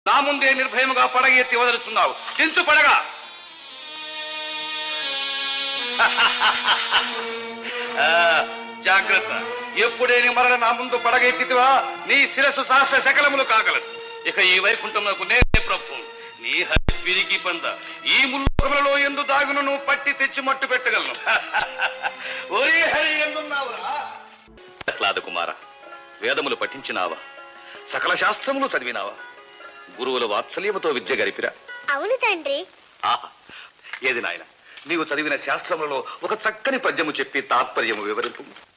నా ముందే నిర్భయముగా పడగ ఎత్తి వదులుతున్నావు చించు పడగా ఆ, జాగ్రత్త ఎప్పుడేని మరల నా ముందు పడగెత్తితివా నీ శిరస్సు సహస్ర శకలములు కాగలదు ఇక ఈ వైకుంఠమునకు నేనే ప్రభు నీ హరి పిరికి పంద ఈ ముల్లోకములలో ఎందు దాగును నువ్వు పట్టి తెచ్చి మట్టు పెట్టగలను ఒరే హరి ఎందున్నావురా ప్రహ్లాద కుమార వేదములు పఠించినావా సకల శాస్త్రములు చదివినావా గురువుల వాత్సల్యముతో విద్య గరిపిరా అవును తండ్రి ఆహా ఏది నాయన నీవు చదివిన శాస్త్రములలో ఒక చక్కని పద్యము చెప్పి తాత్పర్యము వివరింపు